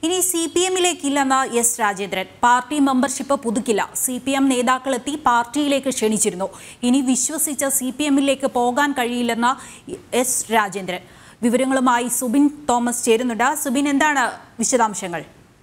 ഇനി C P എമ്മിലേക്കില്ലെന്ന് S Rajendran party membership പുതുക്കില്ല സി പി എം നേതാക്കളെത്തി പാർട്ടിയിലേക്ക് ക്ഷണിച്ചിരുന്നു ഇനി വിശ്വസിച്ച് സി പി എമ്മിലേക്ക് പോകാൻ കഴിയില്ലെന്ന് എസ് രാജേന്ദ്രൻ വിവരങ്ങളുമായി സുബിൻ തോമസ് ചേരുന്നുണ്ട് സുബിൻ എന്താണ് വിശദാംശങ്ങൾ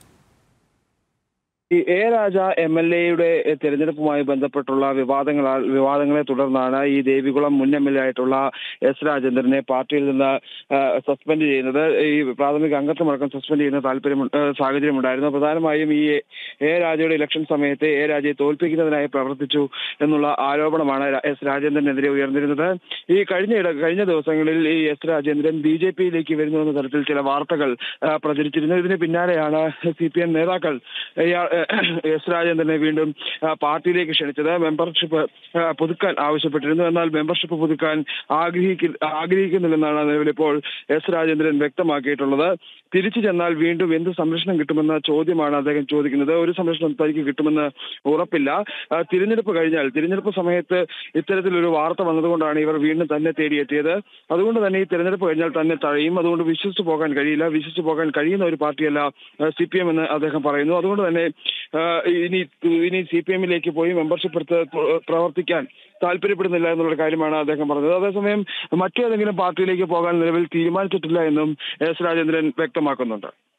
ഈ എ രാജ എം എൽ എയുടെ തെരഞ്ഞെടുപ്പുമായി ബന്ധപ്പെട്ടുള്ള വിവാദങ്ങളാൽ വിവാദങ്ങളെ തുടർന്നാണ് ഈ ദേവികുളം മുൻ എം എൽ എ ആയിട്ടുള്ള എസ് രാജേന്ദ്രനെ പാർട്ടിയിൽ നിന്ന് ആ, സസ്പെൻഡ് ചെയ്യുന്നത് ഈ പ്രാഥമിക അംഗത്വമടക്കം സസ്പെൻഡ് ചെയ്യുന്ന താല്പര്യം സാഹചര്യം ഉണ്ടായിരുന്നു പ്രധാനമായും ഈ എ രാജയുടെ ഇലക്ഷൻ സമയത്ത് എ രാജയെ തോൽപ്പിക്കുന്നതിനായി പ്രവർത്തിച്ചു എന്നുള്ള ആരോപണമാണ് ര- എസ് രാജേന്ദ്രനെതിരെ ഉയർന്നിരുന്നത് ഈ കഴിഞ്ഞ ഇട കഴിഞ്ഞ ദിവസങ്ങളിൽ ഈ എസ് രാജേന്ദ്രൻ ബി ജെ പിയിലേക്ക് വരുന്നു എന്ന തരത്തിൽ ചില വാർത്തകൾ ആ, പ്രചരിച്ചിരുന്നു ഇതിന് പിന്നാലെയാണ് സി പി എം നേതാക്കൾ ഇയാൾ, ഏഹ്, എസ് രാജേന്ദ്രനെ വീണ്ടും ആ, പാർട്ടിയിലേക്ക് ക്ഷണിച്ചത് മെമ്പർഷിപ്പ് ആ, പുതുക്കാൻ ആവശ്യപ്പെട്ടിരുന്നു എന്നാൽ മെമ്പർഷിപ്പ് പുതുക്കാൻ ആഗ്രഹിക്ക ആഗ്രഹിക്കുന്നില്ലെന്നാണ് നിലവിലിപ്പോൾ എസ് രാജേന്ദ്രൻ വ്യക്തമാക്കിയിട്ടുള്ളത് തിരിച്ചു ചെന്നാൽ വീണ്ടും എന്ത് സംരക്ഷണം കിട്ടുമെന്ന ചോദ്യമാണ് അദ്ദേഹം ചോദിക്കുന്നത് ഒരു സംരക്ഷണം തനിക്ക് കിട്ടുമെന്ന് ഉറപ്പില്ല ആ, തിരഞ്ഞെടുപ്പ് കഴിഞ്ഞാൽ തിരഞ്ഞെടുപ്പ് സമയത്ത് ഇത്തരത്തിലൊരു വാർത്ത വന്നതുകൊണ്ടാണ് ഇവർ വീണ്ടും തന്നെ തേടിയെത്തിയത് അതുകൊണ്ട് തന്നെ ഈ തിരഞ്ഞെടുപ്പ് കഴിഞ്ഞാൽ തന്നെ തഴയും അതുകൊണ്ട് വിശ്വസിച്ചു പോകാൻ കഴിയില്ല വിശ്വസിച്ചു പോകാൻ കഴിയുന്ന ഒരു പാർട്ടിയല്ല സി പി എം എന്ന് അദ്ദേഹം പറയുന്നു അതുകൊണ്ട് തന്നെ ആ, ഇനി ഇനി സി പി എമ്മിലേക്ക് പോയി മെമ്പർഷിപ്പ് എടുത്ത് പ്ര- പ്രവർത്തിക്കാൻ താല്പര്യപ്പെടുന്നില്ല എന്നുള്ള കാര്യമാണ് അദ്ദേഹം പറഞ്ഞത് അതേസമയം മറ്റേതെങ്കിലും പാർട്ടിയിലേക്ക് പോകാൻ നിലവിൽ തീരുമാനിച്ചിട്ടില്ല എന്നും എസ് രാജേന്ദ്രൻ വ്യക്തമാക്കുന്നുണ്ട്